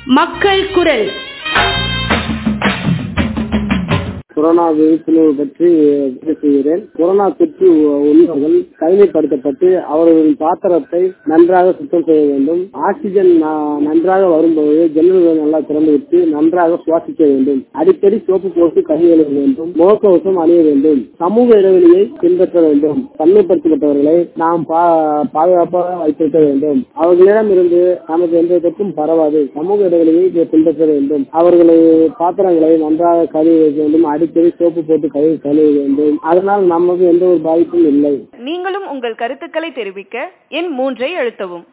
மக்கள் குரல் கொரோனா விழிப்புணர்வு பற்றி பேசுகிறேன் கொரோனா தொற்று உள்ளவர்கள் தனிமைப்படுத்தப்பட்டு அவர்களின் பாத்திரத்தை நன்றாக சுத்தம் செய்ய வேண்டும் ஆக்சிஜன் ந- நன்றாக வரும்போது ஜன்னல்களை நல்லா திறந்து விட்டு நன்றாக சுவாசிக்க வேண்டும் அடிக்கடி சோப்பு போட்டு கை கழுவ வேண்டும் முகக்கவசம் அணிய வேண்டும் சமூக இடைவெளியை பின்பற்ற வேண்டும் தனிமைப்படுத்தப்பட்டவர்களை நாம் பா- பாதுகாப்பாக வைத்திருக்க வேண்டும் அவர்களிடம் இருந்து நமக்கு எந்த தொற்றும் பரவாது சமூக இடைவெளியை பின்பற்ற வேண்டும் அவர்களை பாத்திரங்களை நன்றாக கழுவி வைக்க வேண்டும் அடிக்கடி சோப்பு போட்டு கை கழுவ வேண்டும் அதனால் நமக்கு எந்த ஒரு பாதிப்பும் இல்லை நீங்களும் உங்கள் கருத்துக்களை தெரிவிக்க எண் மூன்றை அழுத்தவும்